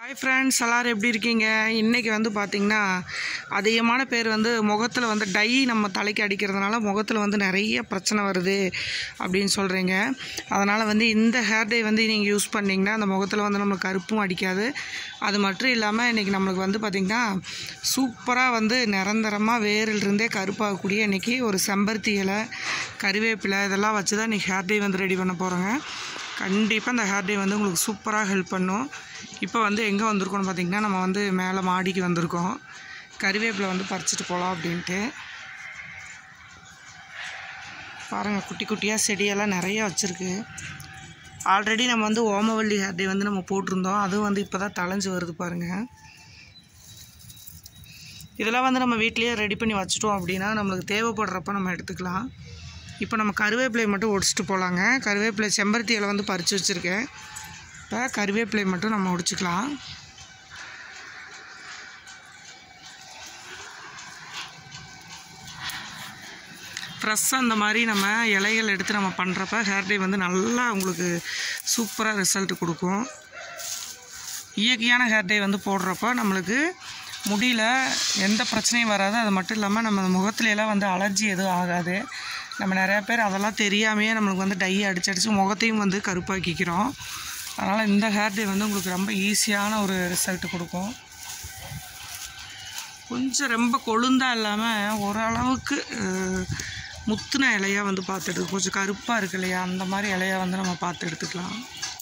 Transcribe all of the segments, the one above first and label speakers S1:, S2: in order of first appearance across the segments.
S1: hi friends எல்லோரும் எப்படி இருக்கீங்க இன்றைக்கி வந்து பார்த்திங்கன்னா அதிகமான பேர் வந்து முகத்தில் வந்து டை நம்ம தலைக்கு அடிக்கிறதுனால முகத்தில் வந்து நிறைய பிரச்சனை வருது அப்படின்னு சொல்கிறீங்க அதனால் வந்து இந்த ஹேர் டை வந்து நீங்கள் யூஸ் பண்ணிங்கன்னா அந்த முகத்தில் வந்து நம்மளுக்கு கருப்பும் அடிக்காது அது மட்டும் இல்லாமல் இன்றைக்கி நம்மளுக்கு வந்து பார்த்திங்கன்னா சூப்பராக வந்து நிரந்தரமாக வேரிலிருந்தே கருப்பாகக்கூடிய இன்றைக்கி ஒரு செம்பருத்தி இலை கறிவேப்பிலை இதெல்லாம் வச்சு தான் இன்றைக்கி ஹேர் டை வந்து ரெடி பண்ண போகிறோங்க கண்டிப்பாக இந்த ஹேர் டே வந்து உங்களுக்கு சூப்பராக ஹெல்ப் பண்ணும் இப்போ வந்து எங்கே வந்திருக்கோம்னு பார்த்தீங்கன்னா நம்ம வந்து மேலே மாடிக்கு வந்திருக்கோம் கறிவேப்பிலை வந்து பறிச்சுட்டு போகலாம் அப்படின்ட்டு பாருங்கள் குட்டி குட்டியாக செடியெல்லாம் நிறைய வச்சுருக்கு ஆல்ரெடி நம்ம வந்து ஓமவல்லி ஹேர் டே வந்து நம்ம போட்டிருந்தோம் அதுவும் வந்து இப்போ தான் தளைஞ்சு வருது பாருங்கள் இதெல்லாம் வந்து நம்ம வீட்லேயே ரெடி பண்ணி வச்சுட்டோம் அப்படின்னா நம்மளுக்கு தேவைப்படுறப்ப நம்ம எடுத்துக்கலாம் இப்போ நம்ம கருவேப்பிலையை மட்டும் ஒடிச்சிட்டு போகலாங்க கருவேப்பிலை செம்பருத்தி இலை வந்து பறித்து வச்சுருக்கேன் இப்போ கருவேப்பிலை மட்டும் நம்ம ஒடிச்சிக்கலாம் ஃப்ரெஷ்ஷாக அந்த மாதிரி நம்ம இலைகள் எடுத்து நம்ம பண்ணுறப்ப ஹேர் டை வந்து நல்லா உங்களுக்கு சூப்பராக ரிசல்ட் கொடுக்கும் இயற்கையான ஹேர் டை வந்து போடுறப்ப நம்மளுக்கு முடியல எந்த பிரச்சனையும் வராது அது மட்டும் இல்லாமல் நம்ம முகத்துல எல்லாம் வந்து அலர்ஜி எதுவும் ஆகாது நம்ம நிறையா பேர் அதெல்லாம் தெரியாமையே நம்மளுக்கு வந்து டை அடிச்சு அடித்து முகத்தையும் வந்து கருப்பாக்கிக்கிறோம் அதனால் இந்த ஹேர் டே வந்து உங்களுக்கு ரொம்ப ஈஸியான ஒரு ரிசல்ட் கொடுக்கும் கொஞ்சம் ரொம்ப கொழுந்தா இல்லாமல் ஓரளவுக்கு அஹ், முத்துன இலையாக வந்து பார்த்து எடுத்து கொஞ்சம் கருப்பாக இருக்கு இல்லையா அந்த மாதிரி இலையாக வந்து நம்ம பார்த்து எடுத்துக்கலாம்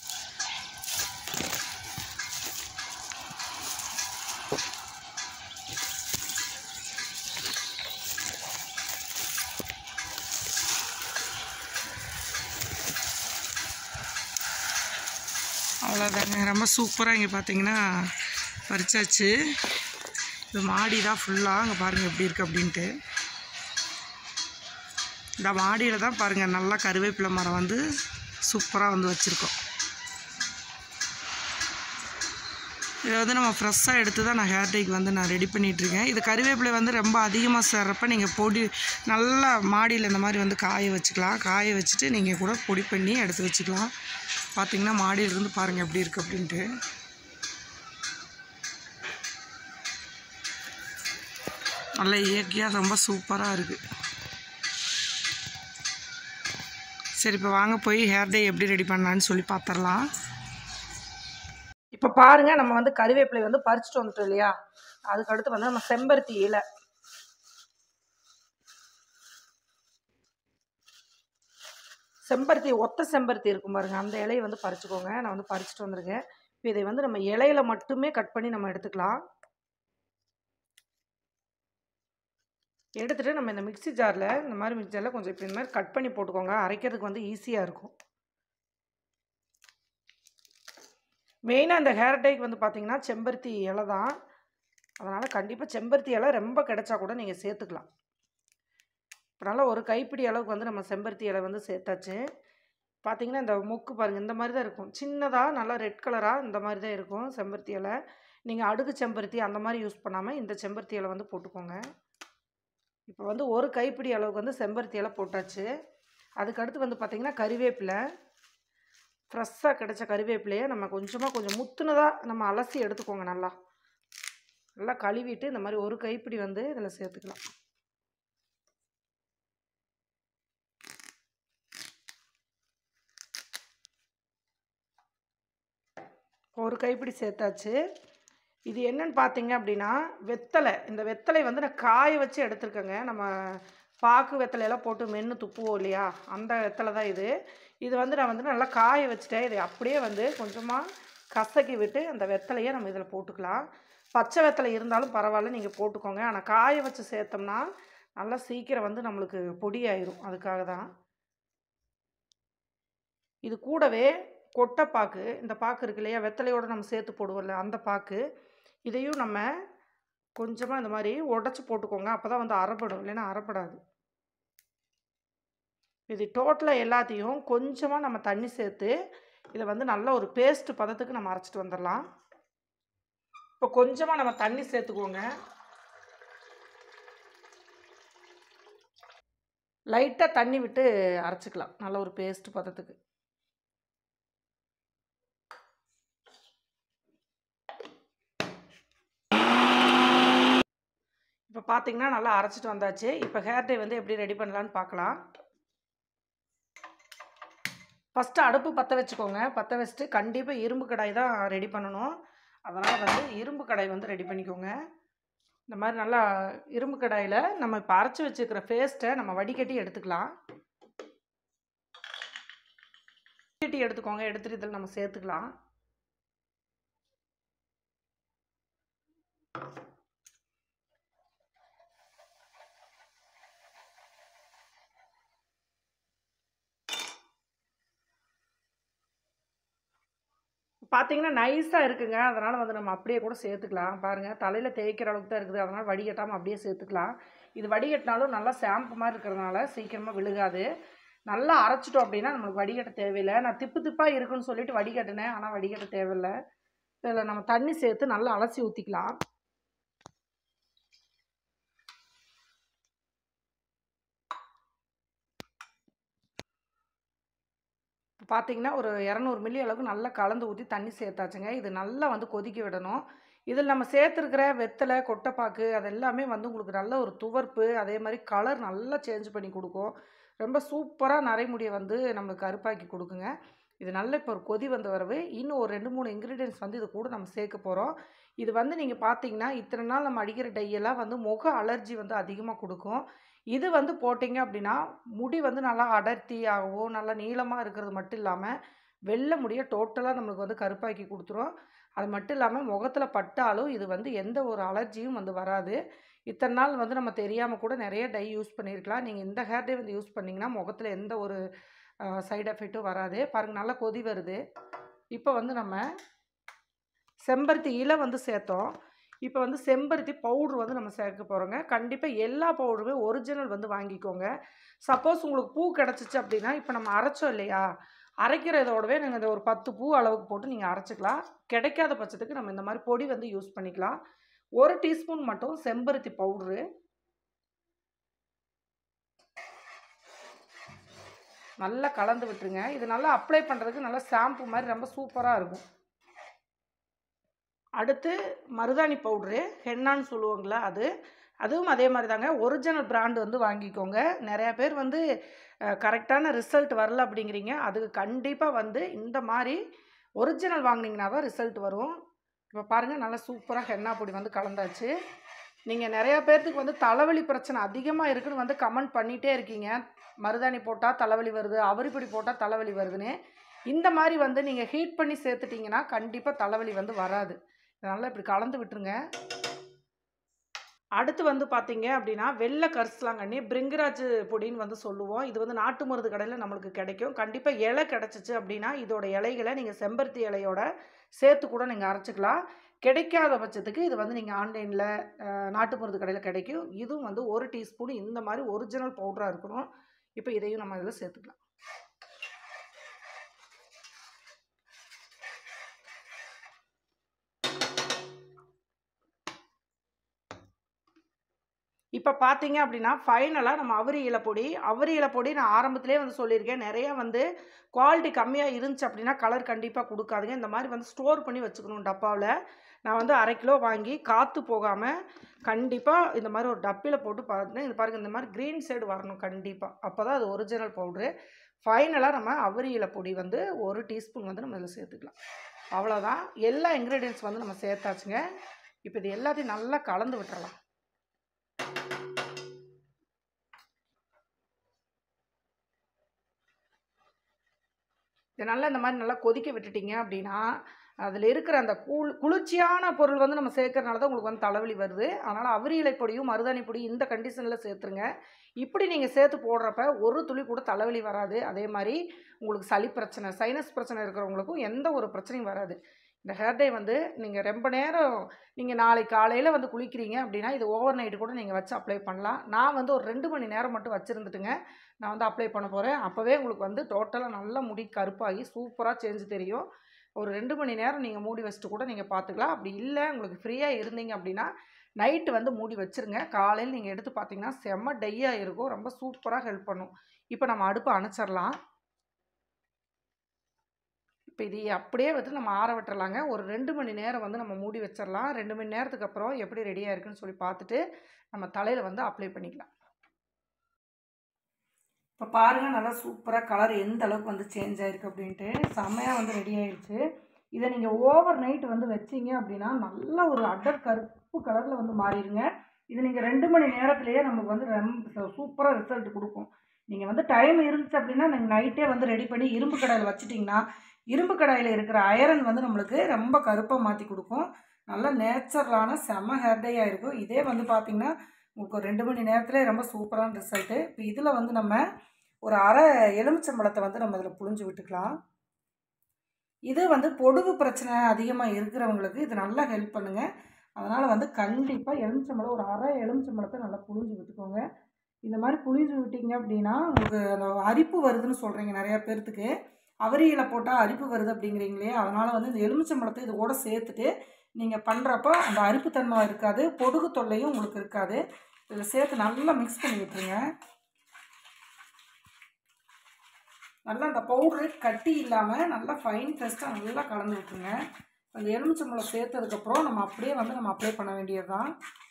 S1: அவ்வளோதாங்க ரொம்ப சூப்பராக இங்கே பார்த்தீங்கன்னா பறிச்சாச்சு இது மாடி தான் ஃபுல்லாக அங்கே பாருங்கள் எப்படி இருக்குது அப்படின்ட்டு இந்த மாடியில் தான் பாருங்கள் நல்லா கருவேப்பிலை மரம் வந்து சூப்பராக வந்து வச்சுருக்கோம் இதை வந்து நம்ம ஃப்ரெஷ்ஷாக எடுத்து தான் நான் ஹேர் டைக்கு வந்து நான் ரெடி பண்ணிகிட்ருக்கேன் இது கருவேப்பிலை வந்து ரொம்ப அதிகமாக சேர்றப்ப நீங்கள் பொடி நல்லா மாடியில் இந்த மாதிரி வந்து காய வச்சுக்கலாம் காய வச்சுட்டு நீங்கள் கூட பொடி பண்ணி எடுத்து வச்சுக்கலாம் பார்த்தீங்கன்னா மாடியிலிருந்து பாருங்கள் எப்படி இருக்குது அப்படின்ட்டு நல்ல இயற்கையாக ரொம்ப சூப்பராக இருக்குது சரி இப்போ வாங்க போய் ஹேர் டே எப்படி ரெடி பண்ணலான்னு சொல்லி பார்த்துடலாம் இப்போ பாருங்கள் நம்ம வந்து கருவேப்பிலை வந்து பறிச்சுட்டு வந்துட்டோம் இல்லையா அதுக்கு அடுத்து வந்து நம்ம செம்பருத்தி இலை செம்பருத்தி ஒத்த செம்பருத்தி இருக்கும் பாருங்க அந்த இலையை வந்து பறிச்சுக்கோங்க நான் வந்து பறிச்சுட்டு வந்திருக்கேன் இப்போ இதை வந்து நம்ம இலையில மட்டுமே கட் பண்ணி நம்ம எடுத்துக்கலாம் எடுத்துகிட்டு நம்ம இந்த மிக்ஸி ஜாரில் இந்த மாதிரி மிக்ஸி ஜாரில் கொஞ்சம் இப்போ இந்த மாதிரி கட் பண்ணி போட்டுக்கோங்க அரைக்கிறதுக்கு வந்து ஈஸியாக இருக்கும் மெயினாக இந்த ஹேர் டைக்கு வந்து பார்த்தீங்கன்னா செம்பருத்தி இலை தான் அதனால் கண்டிப்பாக செம்பருத்தி இலை ரொம்ப கிடைச்சா கூட நீங்கள் சேர்த்துக்கலாம் இப்போ நல்லா ஒரு கைப்பிடி அளவுக்கு வந்து நம்ம செம்பருத்தி இலை வந்து சேர்த்தாச்சு பார்த்தீங்கன்னா இந்த மொக்கு பாருங்கள் இந்த மாதிரி தான் இருக்கும் சின்னதாக நல்லா ரெட் கலராக இந்த மாதிரி தான் இருக்கும் செம்பருத்தி இலை நீங்கள் அடுக்கு செம்பருத்தி அந்த மாதிரி யூஸ் பண்ணாமல் இந்த செம்பருத்தி இலை வந்து போட்டுக்கோங்க இப்போ வந்து ஒரு கைப்பிடி அளவுக்கு வந்து செம்பருத்தி இலை போட்டாச்சு அதுக்கடுத்து வந்து பார்த்திங்கன்னா கறிவேப்பிலை ஃப்ரெஷ்ஷாக கிடைச்ச கறிவேப்பிலையை நம்ம கொஞ்சமாக கொஞ்சம் முத்துனதாக நம்ம அலசி எடுத்துக்கோங்க நல்லா நல்லா கழுவிட்டு இந்த மாதிரி ஒரு கைப்பிடி வந்து இதில் சேர்த்துக்கலாம் ஒரு கைப்பிடி சேர்த்தாச்சு இது என்னன்னு பார்த்தீங்க அப்படின்னா வெத்தலை இந்த வெத்தலை வந்து நான் காய வச்சு எடுத்துருக்கேங்க நம்ம பாக்கு வெத்தலையெல்லாம் போட்டு மென்று துப்புவோம் இல்லையா அந்த வெத்தலை தான் இது இது வந்து நான் வந்து நல்லா காய வச்சுட்டேன் இதை அப்படியே வந்து கொஞ்சமாக கசக்கி விட்டு அந்த வெத்தலையை நம்ம இதில் போட்டுக்கலாம் பச்சை வெத்தலை இருந்தாலும் பரவாயில்ல நீங்கள் போட்டுக்கோங்க ஆனால் காய வச்சு சேர்த்தோம்னா நல்லா சீக்கிரம் வந்து நம்மளுக்கு பொடியாயிரும் அதுக்காக தான் இது கூடவே கொட்டைப்பாக்கு இந்த பாக்கு இருக்கு இல்லையா வெத்தலையோடு நம்ம சேர்த்து போடுவோம்ல அந்த பாக்கு இதையும் நம்ம கொஞ்சமாக இந்த மாதிரி உடச்சி போட்டுக்கோங்க அப்போ தான் வந்து அரைப்படும் இல்லைன்னா அரைப்படாது இது டோட்டலாக எல்லாத்தையும் கொஞ்சமாக நம்ம தண்ணி சேர்த்து இதை வந்து நல்ல ஒரு பேஸ்ட் பதத்துக்கு நம்ம அரைச்சிட்டு வந்துடலாம் இப்போ கொஞ்சமாக நம்ம தண்ணி சேர்த்துக்கோங்க லைட்டாக தண்ணி விட்டு அரைச்சிக்கலாம் நல்ல ஒரு பேஸ்ட் பதத்துக்கு இப்போ பார்த்தீங்கன்னா நல்லா அரைச்சிட்டு வந்தாச்சு இப்போ ஹேர் டை வந்து எப்படி ரெடி பண்ணலான்னு பார்க்கலாம் ஃபஸ்ட்டு அடுப்பு பற்ற வச்சுக்கோங்க பற்ற வச்சுட்டு கண்டிப்பாக இரும்பு கடாய் தான் ரெடி பண்ணணும் அதனால் வந்து இரும்பு கடாய் வந்து ரெடி பண்ணிக்கோங்க இந்த மாதிரி நல்லா இரும்பு கடாயில் நம்ம இப்போ அரைச்சி வச்சுருக்கிற பேஸ்ட்டை நம்ம வடிகட்டி எடுத்துக்கலாம் வடிகட்டி எடுத்துக்கோங்க எடுத்துட்டு இதில் நம்ம சேர்த்துக்கலாம் பார்த்தீங்கன்னா நைஸாக இருக்குங்க அதனால் வந்து நம்ம அப்படியே கூட சேர்த்துக்கலாம் பாருங்கள் தலையில் தேய்க்கிற அளவுக்கு தான் இருக்குது அதனால் வடிகட்டாமல் அப்படியே சேர்த்துக்கலாம் இது வடிகட்டினாலும் நல்லா ஷாம்பு மாதிரி இருக்கிறதுனால சீக்கிரமாக விழுகாது நல்லா அரைச்சிட்டோம் அப்படின்னா நம்மளுக்கு வடிகட்ட தேவையில்லை நான் திப்பு திப்பாக இருக்குன்னு சொல்லிட்டு வடிகட்டினேன் ஆனால் வடிகட்ட தேவையில்லை இதில் நம்ம தண்ணி சேர்த்து நல்லா அலசி ஊற்றிக்கலாம் பார்த்தீங்கன்னா ஒரு இரநூறு மில்லி அளவுக்கு நல்லா கலந்து ஊற்றி தண்ணி சேர்த்தாச்சுங்க இது நல்லா வந்து கொதிக்க விடணும் இதில் நம்ம சேர்த்துருக்கிற வெத்தலை கொட்டைப்பாக்கு அது எல்லாமே வந்து உங்களுக்கு நல்ல ஒரு துவர்ப்பு அதே மாதிரி கலர் நல்லா சேஞ்ச் பண்ணி கொடுக்கும் ரொம்ப சூப்பராக நரைமுடியை வந்து நம்மளுக்கு கருப்பாக்கி கொடுக்குங்க இது நல்ல இப்போ ஒரு கொதி வந்த வரவு இன்னும் ஒரு ரெண்டு மூணு இன்க்ரீடியன்ஸ் வந்து இது கூட நம்ம சேர்க்க போகிறோம் இது வந்து நீங்கள் பார்த்தீங்கன்னா இத்தனை நாள் நம்ம அடிக்கிற டையெல்லாம் வந்து முக அலர்ஜி வந்து அதிகமாக கொடுக்கும் இது வந்து போட்டிங்க அப்படின்னா முடி வந்து நல்லா அடர்த்தியாகவும் நல்லா நீளமாக இருக்கிறது மட்டும் இல்லாமல் வெள்ளை முடியை டோட்டலாக நம்மளுக்கு வந்து கருப்பாக்கி கொடுத்துரும் அது மட்டும் இல்லாமல் முகத்தில் பட்டாலும் இது வந்து எந்த ஒரு அலர்ஜியும் வந்து வராது இத்தனை நாள் வந்து நம்ம தெரியாமல் கூட நிறைய டை யூஸ் பண்ணியிருக்கலாம் நீங்கள் இந்த ஹேர் டை வந்து யூஸ் பண்ணிங்கன்னா முகத்தில் எந்த ஒரு சைடு எஃபெக்ட்டும் வராது பாருங்கள் நல்லா கொதி வருது இப்போ வந்து நம்ம செம்பருத்தி இலை வந்து சேர்த்தோம் இப்போ வந்து செம்பருத்தி பவுட்ரு வந்து நம்ம சேர்க்க போகிறோங்க கண்டிப்பாக எல்லா பவுடருமே ஒரிஜினல் வந்து வாங்கிக்கோங்க சப்போஸ் உங்களுக்கு பூ கிடச்சிச்சு அப்படின்னா இப்போ நம்ம அரைச்சோம் இல்லையா அரைக்கிறதோடவே நீங்கள் இந்த ஒரு பத்து பூ அளவுக்கு போட்டு நீங்கள் அரைச்சிக்கலாம் கிடைக்காத பட்சத்துக்கு நம்ம இந்த மாதிரி பொடி வந்து யூஸ் பண்ணிக்கலாம் ஒரு டீஸ்பூன் மட்டும் செம்பருத்தி பவுட்ரு நல்லா கலந்து விட்டுருங்க இது நல்லா அப்ளை பண்ணுறதுக்கு நல்லா ஷாம்பு மாதிரி ரொம்ப சூப்பராக இருக்கும் அடுத்து மருதாணி பவுட்ரு ஹென்னான்னு சொல்லுவாங்களா அது அதுவும் அதே மாதிரி தாங்க ஒரிஜினல் பிராண்டு வந்து வாங்கிக்கோங்க நிறையா பேர் வந்து கரெக்டான ரிசல்ட் வரல அப்படிங்கிறீங்க அதுக்கு கண்டிப்பாக வந்து இந்த மாதிரி ஒரிஜினல் வாங்கினீங்கன்னா தான் ரிசல்ட் வரும் இப்போ பாருங்கள் நல்லா சூப்பராக ஹென்னா பொடி வந்து கலந்தாச்சு நீங்கள் நிறையா பேர்த்துக்கு வந்து தலைவலி பிரச்சனை அதிகமாக இருக்குன்னு வந்து கமெண்ட் பண்ணிகிட்டே இருக்கீங்க மருதாணி போட்டால் தலைவலி வருது அவரிப்பொடி போட்டால் தலைவலி வருதுன்னு இந்த மாதிரி வந்து நீங்கள் ஹீட் பண்ணி சேர்த்துட்டிங்கன்னா கண்டிப்பாக தலைவலி வந்து வராது இதனால் இப்படி கலந்து விட்டுருங்க அடுத்து வந்து பார்த்தீங்க அப்படின்னா வெள்ளை கரிசலாங்கண்ணி பிரிங்கராஜ் பொடின்னு வந்து சொல்லுவோம் இது வந்து நாட்டு மருந்து கடையில் நம்மளுக்கு கிடைக்கும் கண்டிப்பாக இலை கிடச்சிச்சு அப்படின்னா இதோட இலைகளை நீங்கள் செம்பருத்தி இலையோட சேர்த்து கூட நீங்கள் அரைச்சிக்கலாம் கிடைக்காத பட்சத்துக்கு இது வந்து நீங்கள் ஆன்லைனில் நாட்டு மருந்து கடையில் கிடைக்கும் இதுவும் வந்து ஒரு டீஸ்பூன் இந்த மாதிரி ஒரிஜினல் பவுடராக இருக்கணும் இப்போ இதையும் நம்ம இதில் சேர்த்துக்கலாம் இப்போ பார்த்தீங்க அப்படின்னா ஃபைனலாக நம்ம அவரி இலை பொடி அவரி இலை பொடி நான் ஆரம்பத்திலே வந்து சொல்லியிருக்கேன் நிறைய வந்து குவாலிட்டி கம்மியாக இருந்துச்சு அப்படின்னா கலர் கண்டிப்பாக கொடுக்காதுங்க இந்த மாதிரி வந்து ஸ்டோர் பண்ணி வச்சுக்கணும் டப்பாவில் நான் வந்து அரை கிலோ வாங்கி காற்று போகாமல் கண்டிப்பாக இந்த மாதிரி ஒரு டப்பியில் போட்டு பார்த்தேன் இது பாருங்கள் இந்த மாதிரி க்ரீன் சைடு வரணும் கண்டிப்பாக அப்போ தான் அது ஒரிஜினல் பவுட்ரு ஃபைனலாக நம்ம அவரி இலை பொடி வந்து ஒரு டீஸ்பூன் வந்து நம்ம இதில் சேர்த்துக்கலாம் அவ்வளோதான் எல்லா இன்க்ரீடியன்ஸ் வந்து நம்ம சேர்த்தாச்சுங்க இப்போ இது எல்லாத்தையும் நல்லா கலந்து விட்டுறலாம் இதை நல்லா இந்த மாதிரி நல்லா கொதிக்க விட்டுட்டீங்க அப்படின்னா அதில் இருக்கிற அந்த கூழ் குளிர்ச்சியான பொருள் வந்து நம்ம சேர்க்கறனால தான் உங்களுக்கு வந்து தலைவலி வருது அதனால் அவரி இலை பொடியும் மருதாணி பொடியும் இந்த கண்டிஷனில் சேர்த்துருங்க இப்படி நீங்கள் சேர்த்து போடுறப்ப ஒரு துளி கூட தலைவலி வராது அதே மாதிரி உங்களுக்கு சளி பிரச்சனை சைனஸ் பிரச்சனை இருக்கிறவங்களுக்கும் எந்த ஒரு பிரச்சனையும் வராது இந்த ஹேர் டை வந்து நீங்கள் ரொம்ப நேரம் நீங்கள் நாளை காலையில் வந்து குளிக்கிறீங்க அப்படின்னா இது ஓவர் நைட்டு கூட நீங்கள் வச்சு அப்ளை பண்ணலாம் நான் வந்து ஒரு ரெண்டு மணி நேரம் மட்டும் வச்சுருந்துட்டுங்க நான் வந்து அப்ளை பண்ண போகிறேன் அப்போவே உங்களுக்கு வந்து டோட்டலாக நல்லா முடி கருப்பாகி சூப்பராக சேஞ்சு தெரியும் ஒரு ரெண்டு மணி நேரம் நீங்கள் மூடி வச்சுட்டு கூட நீங்கள் பார்த்துக்கலாம் அப்படி இல்லை உங்களுக்கு ஃப்ரீயாக இருந்தீங்க அப்படின்னா நைட்டு வந்து மூடி வச்சுருங்க காலையில் நீங்கள் எடுத்து பார்த்தீங்கன்னா செம்ம டையாக இருக்கும் ரொம்ப சூப்பராக ஹெல்ப் பண்ணும் இப்போ நம்ம அடுப்பை அணைச்சிடலாம் இப்போ இது அப்படியே வந்து நம்ம ஆற விட்டுறலாங்க ஒரு ரெண்டு மணி நேரம் வந்து நம்ம மூடி வச்சிடலாம் ரெண்டு மணி நேரத்துக்கு அப்புறம் எப்படி ரெடியாக இருக்குன்னு சொல்லி பார்த்துட்டு நம்ம தலையில் வந்து அப்ளை பண்ணிக்கலாம் இப்போ பாருங்கள் நல்லா சூப்பராக கலர் எந்த அளவுக்கு வந்து சேஞ்ச் ஆயிருக்கு அப்படின்ட்டு செம்மையாக வந்து ரெடி ஆயிடுச்சு இதை நீங்கள் ஓவர் நைட் வந்து வச்சீங்க அப்படின்னா நல்ல ஒரு அடர் கருப்பு கலரில் வந்து மாறிடுங்க இது நீங்கள் ரெண்டு மணி நேரத்துலேயே நமக்கு வந்து ரொம்ப சூப்பராக ரிசல்ட் கொடுக்கும் நீங்கள் வந்து டைம் இருந்துச்சு அப்படின்னா நீங்கள் நைட்டே வந்து ரெடி பண்ணி இரும்பு கடாயில் வச்சிட்டிங்கன்னா இரும்பு கடாயில் இருக்கிற அயரன் வந்து நம்மளுக்கு ரொம்ப கருப்பாக மாற்றி கொடுக்கும் நல்ல நேச்சுரலான செம ஹேர் டேயாக இருக்கும் இதே வந்து பார்த்திங்கன்னா உங்களுக்கு ஒரு ரெண்டு மணி நேரத்தில் ரொம்ப சூப்பரான ரிசல்ட்டு இப்போ இதில் வந்து நம்ம ஒரு அரை எலுமிச்சம்பழத்தை வந்து நம்ம இதில் புழிஞ்சு விட்டுக்கலாம் இது வந்து பொடுகு பிரச்சனை அதிகமாக இருக்கிறவங்களுக்கு இது நல்லா ஹெல்ப் பண்ணுங்கள் அதனால் வந்து கண்டிப்பாக எலுமிச்சம்பழம் ஒரு அரை எலுமிச்சம்பழத்தை நல்லா புழிஞ்சு விட்டுக்கோங்க இந்த மாதிரி புழிஞ்சு விட்டீங்க அப்படின்னா உங்களுக்கு அந்த அரிப்பு வருதுன்னு சொல்கிறீங்க நிறையா பேர்த்துக்கு அவரியில் போட்டால் அரிப்பு வருது அப்படிங்கிறீங்களே அதனால் வந்து இந்த எலுமிச்சம்பழத்தை இது கூட சேர்த்துட்டு நீங்கள் பண்ணுறப்போ அந்த அரிப்புத்தன்மை இருக்காது பொடுகு தொல்லையும் உங்களுக்கு இருக்காது இதில் சேர்த்து நல்லா மிக்ஸ் பண்ணி விட்டுருங்க நல்லா அந்த பவுடரு கட்டி இல்லாமல் நல்லா ஃபைன் டெஸ்ட்டாக நல்லா கலந்து விட்டுருங்க அந்த எலுமிச்சம்பழம் சேர்த்ததுக்கப்புறம் நம்ம அப்படியே வந்து நம்ம அப்ளை பண்ண வேண்டியது தான்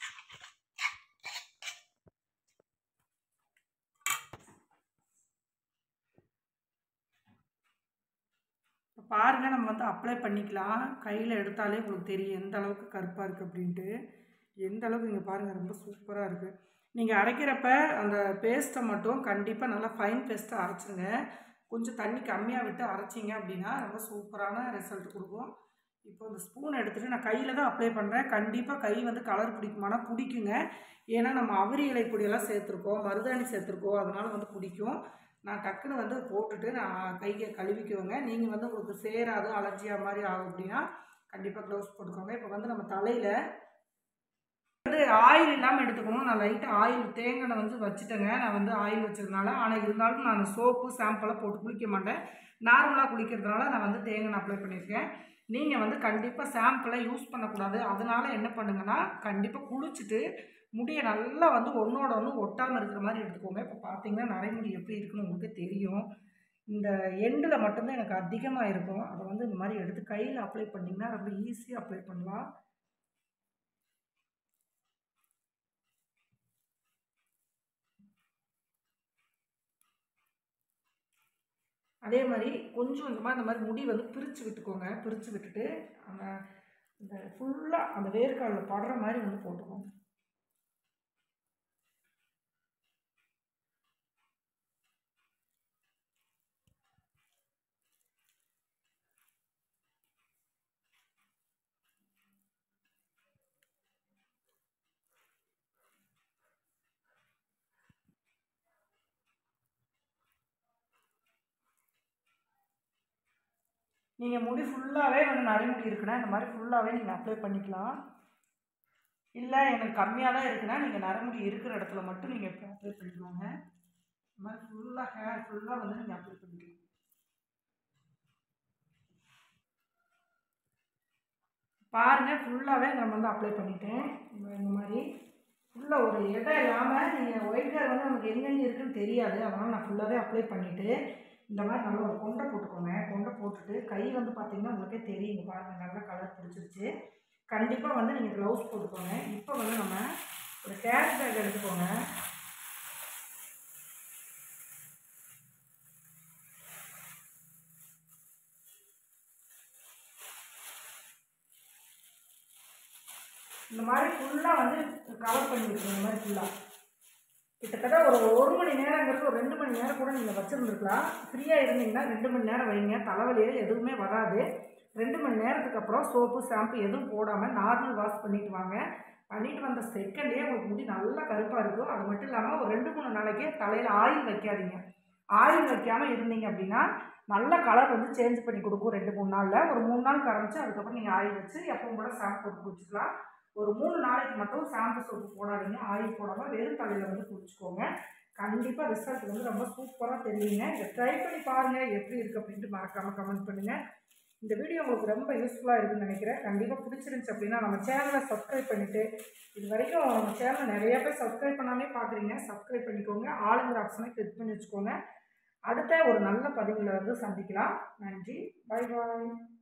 S1: இப்போ பாருங்கள் நம்ம வந்து அப்ளை பண்ணிக்கலாம் கையில் எடுத்தாலே உங்களுக்கு தெரியும் எந்த அளவுக்கு கருப்பாக இருக்குது அப்படின்ட்டு எந்த அளவுக்கு இங்கே பாருங்கள் ரொம்ப சூப்பராக இருக்குது நீங்கள் அரைக்கிறப்ப அந்த பேஸ்ட்டை மட்டும் கண்டிப்பாக நல்லா ஃபைன் பேஸ்ட்டாக அரைச்சிங்க கொஞ்சம் தண்ணி கம்மியாக விட்டு அரைச்சிங்க அப்படின்னா ரொம்ப சூப்பரான ரிசல்ட் கொடுக்கும் இப்போ இந்த ஸ்பூன் எடுத்துகிட்டு நான் கையில் தான் அப்ளை பண்ணுறேன் கண்டிப்பாக கை வந்து கலர் பிடிக்குமானா பிடிக்குங்க ஏன்னா நம்ம அவரி இலை பொடியெல்லாம் சேர்த்துருக்கோம் மருதாணி சேர்த்துருக்கோம் அதனால் வந்து பிடிக்கும் நான் டக்குன்னு வந்து போட்டுட்டு நான் கையை கழுவிக்குவேங்க நீங்கள் வந்து உங்களுக்கு சேராது அலர்ஜியாக மாதிரி ஆகும் அப்படின்னா கண்டிப்பாக க்ளவுஸ் போட்டுக்கோங்க இப்போ வந்து நம்ம தலையில் வந்து ஆயில் இல்லாமல் எடுத்துக்கணும் நான் லைட்டாக ஆயில் தேங்காய் வந்து வச்சுட்டேங்க நான் வந்து ஆயில் வச்சதுனால ஆனால் இருந்தாலும் நான் சோப்பு ஷாம்பெல்லாம் போட்டு குளிக்க மாட்டேன் நார்மலாக குளிக்கிறதுனால நான் வந்து தேங்காய் அப்ளை பண்ணியிருக்கேன் நீங்கள் வந்து கண்டிப்பாக ஷாம்பெல்லாம் யூஸ் பண்ணக்கூடாது அதனால என்ன பண்ணுங்கன்னா கண்டிப்பாக குளிச்சுட்டு முடியை நல்லா வந்து ஒன்றோட ஒன்று ஒட்டாமல் இருக்கிற மாதிரி எடுத்துக்கோங்க இப்போ பார்த்தீங்கன்னா நரைமுடி எப்படி இருக்குன்னு உங்களுக்கு தெரியும் இந்த எண்டில் மட்டும்தான் எனக்கு அதிகமாக இருக்கும் அதை வந்து இந்த மாதிரி எடுத்து கையில் அப்ளை பண்ணிங்கன்னா ரொம்ப ஈஸியாக அப்ளை பண்ணலாம் அதே மாதிரி கொஞ்சம் கொஞ்சமாக இந்த மாதிரி முடி வந்து பிரித்து விட்டுக்கோங்க பிரித்து விட்டுட்டு அந்த இந்த ஃபுல்லாக அந்த வேர்க்காலில் படுற மாதிரி வந்து போட்டுக்கோங்க நீங்கள் முடி ஃபுல்லாகவே வந்து நரைமுடி இருக்குன்னா இந்த மாதிரி ஃபுல்லாகவே நீங்கள் அப்ளை பண்ணிக்கலாம் இல்லை எனக்கு கம்மியாக தான் இருக்குன்னா நீங்கள் நரைமுடி இருக்கிற இடத்துல மட்டும் நீங்கள் இப்போ அப்ளை பண்ணிக்கோங்க இந்த மாதிரி ஃபுல்லாக ஹேர் ஃபுல்லாக வந்து நீங்கள் அப்ளை பண்ணிக்கலாம் பாருங்கள் ஃபுல்லாகவே நம்ம வந்து அப்ளை பண்ணிட்டேன் இந்த- இந்த மாதிரி ஃபுல்லாக ஒரு இடம் இல்லாமல் நீங்கள் ஒயிட் ஹேர் வந்து நமக்கு எங்கெங்கே இருக்குன்னு தெரியாது அதனால் நான் ஃபுல்லாகவே அப்ளை பண்ணிவிட்டு இந்த மாதிரி நல்லா ஒரு கொண்டை போட்டுக்கோங்க கொண்டை போட்டுட்டு கை வந்து பார்த்தீங்கன்னா உங்களுக்கே தெரியும் இங்க பாருங்கள் நல்லா கலர் பிடிச்சிருச்சு கண்டிப்பாக வந்து நீங்கள் க்ளவுஸ் போட்டுக்கோங்க இப்போ வந்து நம்ம ஒரு கேஷ் பேக் எடுத்துக்கோங்க இந்த மாதிரி ஃபுல்லாக வந்து கவர் பண்ணி விட்டுருங்க இந்த மாதிரி ஃபுல்லாக கிட்டத்தட்ட ஒரு ஒரு மணி நேரங்கிறது ஒரு ரெண்டு மணி நேரம் கூட நீங்கள் வச்சுருந்துருக்கலாம் ஃப்ரீயாக இருந்தீங்கன்னா ரெண்டு மணி நேரம் வைங்க தலைவலியே எதுவுமே வராது ரெண்டு மணி நேரத்துக்கு அப்புறம் சோப்பு ஷாம்பு எதுவும் போடாமல் நார்மல் வாஷ் பண்ணிட்டு வாங்க பண்ணிட்டு வந்த செகண்ட்லேயே உங்களுக்கு முடி நல்லா கருப்பாக இருக்கும் அது மட்டும் இல்லாமல் ஒரு ரெண்டு மூணு நாளைக்கே தலையில் ஆயில் வைக்காதீங்க ஆயில் வைக்காமல் இருந்தீங்க அப்படின்னா நல்ல கலர் வந்து சேஞ்ச் பண்ணி கொடுக்கும் ரெண்டு மூணு நாளில் ஒரு மூணு நாள் கரைச்சி அதுக்கப்புறம் நீங்கள் ஆயில் வச்சு எப்பவும் கூட ஷாம்பு போட்டு குளிச்சுக்கலாம் ஒரு மூணு நாளைக்கு மட்டும் ஷாம்பு சோப்பு போடாதீங்க ஆயில் போடாமல் வெறும் தலையில் வந்து குளிச்சுக்கோங்க கண்டிப்பாக ரிசல்ட் வந்து ரொம்ப சூப்பராக தெரியுங்க இதை ட்ரை பண்ணி பாருங்கள் எப்படி இருக்குது அப்படின்ட்டு மறக்காமல் கமெண்ட் பண்ணுங்கள் இந்த வீடியோ உங்களுக்கு ரொம்ப யூஸ்ஃபுல்லாக இருக்குன்னு நினைக்கிறேன் கண்டிப்பாக பிடிச்சிருந்துச்சு அப்படின்னா நம்ம சேனலை சப்ஸ்கிரைப் பண்ணிவிட்டு இது வரைக்கும் நம்ம சேனல் நிறைய பேர் சப்ஸ்கிரைப் பண்ணாமே பார்க்குறீங்க சப்ஸ்கிரைப் பண்ணிக்கோங்க ஆளுங்கிற ஆப்ஷனை கிளிக் பண்ணி வச்சுக்கோங்க அடுத்த ஒரு நல்ல பதிவில் வந்து சந்திக்கலாம் நன்றி பாய் பாய்